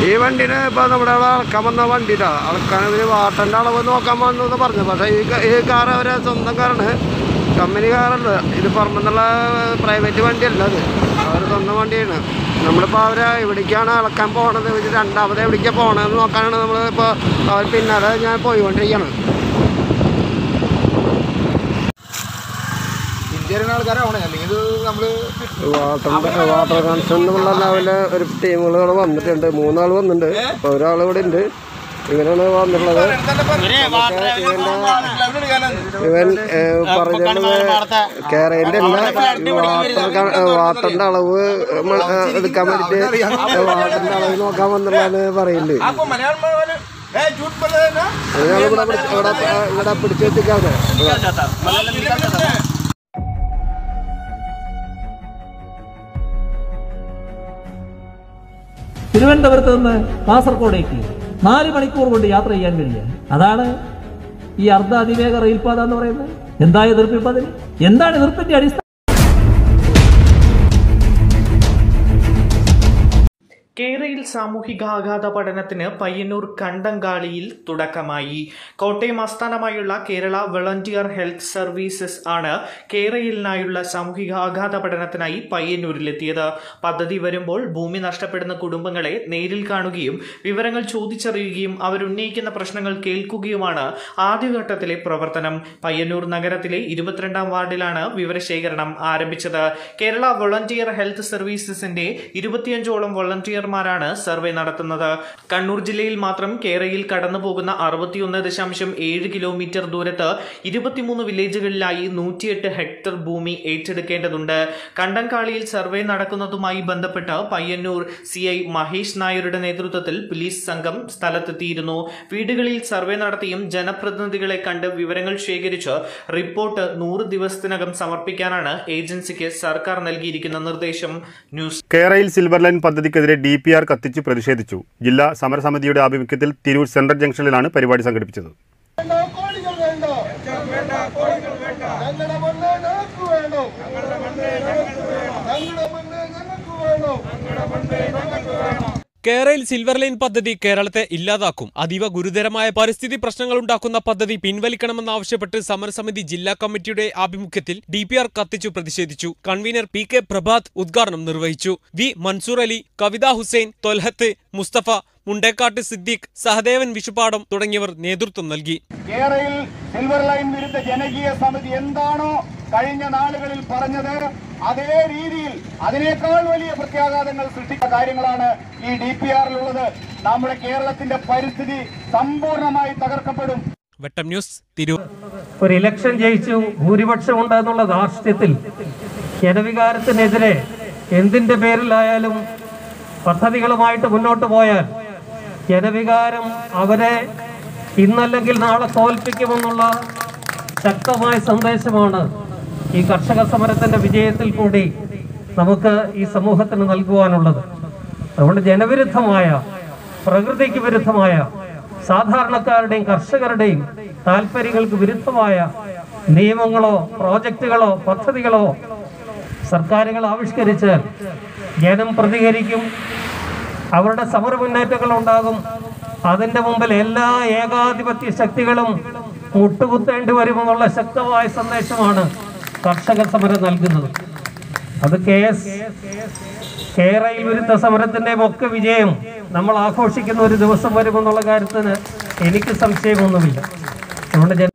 ഈ വണ്ടിന് ഇപ്പോൾ നമ്മുടെ അവിടെ അളക്കാൻ വന്ന വണ്ടിയിട്ടാ അളക്കാൻ ഇവർ വാട്ടൻ്റെ അളവ് നോക്കാൻ വന്നു പറഞ്ഞു പക്ഷേ ഈ ക- ഈ കാർ അവരെ സ്വന്തം കാറാണ് കമ്പനി കാറല്ല ഇത് പുറമെന്നുള്ള പ്രൈവറ്റ് വണ്ടിയല്ല അത് അവർ സ്വന്തം വണ്ടിയാണ് നമ്മളിപ്പോൾ അവരെ എവിടേക്കാണ് അളക്കാൻ പോണത് ഇത് രണ്ടാമത് എവിടേക്കാണ് പോണതെന്ന് നോക്കാനാണ് നമ്മൾ ഇപ്പോൾ അവർ പിന്നാലെ ഞാൻ പോയിക്കൊണ്ടിരിക്കുകയാണ് ഇന്ത്യയിലെ ആൾക്കാരാവണേ അല്ലെങ്കിൽ ഇത് നമ്മള് വാട്ടർ വാട്ടർ കൺസേൺ എന്നുള്ള ലെവലില് ഒരു ടീമുകൾ വന്നിട്ടുണ്ട് മൂന്നാൾ വന്നിട്ടുണ്ട് അപ്പോൾ ഒരാൾ ഇവിടെ ഉണ്ട് ഇവനാണ് വന്നിട്ടുള്ളത് ഇവൻ ഏഹ്, പറഞ്ഞിട്ടുള്ളത് കേരളത്തിന്റെ അല്ല വാട്ടർ വാട്ടറിന്റെ അളവ് മ- ഏഹ്, എടുക്കാൻ വേണ്ടിട്ട് വാട്ടറിന്റെ അളവ് നോക്കാൻ വന്നുള്ളതാണ് പറയുന്നത് അയാൾ ഇവിടെ പിടിച്ച്- ഇവിടെ ഇവിടെ പിടിച്ചു വെച്ചിക്കാതെ തിരുവനന്തപുരത്ത് നിന്ന് കാസർഗോഡേക്ക് നാല് മണിക്കൂർ കൊണ്ട് യാത്ര ചെയ്യാൻ കഴിയുക അതാണ് ഈ അർദ്ധ അതിവേഗ റെയിൽപാത എന്ന് പറയുന്നത് എന്താ എതിർപ്പ് ഇപ്പൊ അതിന് എന്താണ് എതിർപ്പിന്റെ അടിസ്ഥാനം കേരയിൽ സാമൂഹികാഘാത പഠനത്തിന് പയ്യന്നൂർ കണ്ടങ്കാളിയിൽ തുടക്കമായി കോട്ടയം ആസ്ഥാനമായുള്ള കേരള വളണ്ടിയർ ഹെൽത്ത് സർവീസസ് ആണ് കേരയിലിനായുള്ള സാമൂഹികാഘാത പഠനത്തിനായി പയ്യന്നൂരിലെത്തിയത് പദ്ധതി വരുമ്പോൾ ഭൂമി നഷ്ടപ്പെടുന്ന കുടുംബങ്ങളെ നേരിൽ കാണുകയും വിവരങ്ങൾ ചോദിച്ചറിയുകയും അവരുന്നയിക്കുന്ന പ്രശ്നങ്ങൾ കേൾക്കുകയുമാണ് ആദ്യഘട്ടത്തിലെ പ്രവർത്തനം പയ്യന്നൂർ നഗരത്തിലെ ഇരുപത്തിരണ്ടാം വാർഡിലാണ് വിവരശേഖരണം ആരംഭിച്ചത് കേരള വളണ്ടിയർ ഹെൽത്ത് സർവീസസിന്റെ ഇരുപത്തിയഞ്ചോളം വളണ്ടിയർമാരാണ് സർവേ നടത്തുന്നത് കണ്ണൂർ ജില്ലയിൽ മാത്രം കേരയിൽ കടന്നുപോകുന്ന അറുപത്തിയൊന്ന് ദശാംശം ഏഴ് കിലോമീറ്റർ ദൂരത്ത് ഇരുപത്തിമൂന്ന് വില്ലേജുകളിലായി നൂറ്റിയെട്ട് ഹെക്ടർ ഭൂമി ഏറ്റെടുക്കേണ്ടതുണ്ട് കണ്ടങ്കാളിയിൽ സർവേ നടക്കുന്നതുമായി ബന്ധപ്പെട്ട് പയ്യന്നൂർ സി ഐ മഹേഷ് നായരുടെ നേതൃത്വത്തിൽ പോലീസ് സംഘം സ്ഥലത്തെത്തിയിരുന്നു വീടുകളിൽ സർവേ നടത്തിയും ജനപ്രതിനിധികളെ കണ്ട് വിവരങ്ങൾ ശേഖരിച്ച് റിപ്പോർട്ട് നൂറ് ദിവസത്തിനകം സമർപ്പിക്കാനാണ് ഏജൻസിക്ക് സർക്കാർ നൽകിയിരിക്കുന്ന നിർദ്ദേശം ന്യൂസ് കേരയിൽ സിൽവർ ലൈൻ പദ്ധതിക്കെതിരെ ഡി പി ആർ കത്തിച്ച് പ്രതിഷേധിച്ചു ജില്ലാ സമരസമിതിയുടെ ആഭിമുഖ്യത്തിൽ തിരൂർ സെൻട്രൽ ജംഗ്ഷനിലാണ് പരിപാടി സംഘടിപ്പിച്ചത് കേരയിൽ സിൽവർ ലൈൻ പദ്ധതി കേരളത്തെ ഇല്ലാതാക്കും അതീവ ഗുരുതരമായ പരിസ്ഥിതി പ്രശ്നങ്ങൾ ഉണ്ടാക്കുന്ന പദ്ധതി പിൻവലിക്കണമെന്നാവശ്യപ്പെട്ട് സമരസമിതി ജില്ലാ കമ്മിറ്റിയുടെ ആഭിമുഖ്യത്തിൽ ഡി പി ആർ കത്തിച്ചു പ്രതിഷേധിച്ചു കൺവീനർ പി കെ പ്രഭാത് ഉദ്ഘാടനം നിർവഹിച്ചു വി മൻസൂർ അലി കവിത ഹുസൈൻ തൊൽഹത്ത് മുസ്തഫ മുണ്ടേക്കാട്ട് സിദ്ദീഖ് സഹദേവൻ വിഷുപാടം തുടങ്ങിയവർ നേതൃത്വം നൽകി കേരളയിൽ സിൽവർ ലൈൻ വിരുദ്ധ ജനകീയ സമിതി എന്താണോ കഴിഞ്ഞ നാളുകളിൽ പറഞ്ഞത് അതേ രീതിയിൽ അതിനേക്കാൾ വലിയ പ്രത്യാഘാതങ്ങൾ സൃഷ്ടിച്ച കാര്യങ്ങളാണ് ഈ ഡി പി ആറിലുള്ളത് നമ്മുടെ കേരളത്തിന്റെ പരിസ്ഥിതി സമ്പൂർണ്ണമായി തകർക്കപ്പെടും വെട്ടം ന്യൂസ് തിരൂർ ഒരു ഇലക്ഷൻ ജയിച്ചു ഭൂരിപക്ഷമുണ്ട് എന്നുള്ള ധാർഷ്ട്യത്തിൽ ജനവികാരത്തിനെതിരെ എന്തിന്റെ പേരിലായാലും പദ്ധതികളുമായിട്ട് മുന്നോട്ട് പോയാൽ ജനവികാരം അവരെ ഇന്നല്ലെങ്കിൽ നാളെ തോൽപ്പിക്കുമെന്നുള്ള ശക്തമായ സന്ദേശമാണ് ഈ കർഷക സമരത്തിന്റെ വിജയത്തിൽ കൂടി നമുക്ക് ഈ സമൂഹത്തിന് നൽകുവാനുള്ളത് അതുകൊണ്ട് ജനവിരുദ്ധമായ പ്രകൃതിക്ക് വിരുദ്ധമായ സാധാരണക്കാരുടെയും കർഷകരുടെയും താല്പര്യങ്ങൾക്ക് വിരുദ്ധമായ നിയമങ്ങളോ പ്രോജക്റ്റുകളോ പദ്ധതികളോ സർക്കാരുകൾ ആവിഷ്കരിച്ചാൽ ജനം പ്രതികരിക്കും അവരുടെ സമര മുന്നേറ്റങ്ങൾ ഉണ്ടാകും അതിന്റെ മുമ്പിൽ എല്ലാ ഏകാധിപത്യ ശക്തികളും മുട്ടുകുത്തേണ്ടി വരുമെന്നുള്ള ശക്തമായ സന്ദേശമാണ് കർഷക സമരം നൽകുന്നത് അത് കെ എസ് കേരളയിൽ വിരുദ്ധ സമരത്തിന്റെയും ഒക്കെ വിജയം നമ്മൾ ആഘോഷിക്കുന്ന ഒരു ദിവസം വരുമെന്നുള്ള കാര്യത്തിന് എനിക്ക് സംശയമൊന്നുമില്ല അതുകൊണ്ട് ജന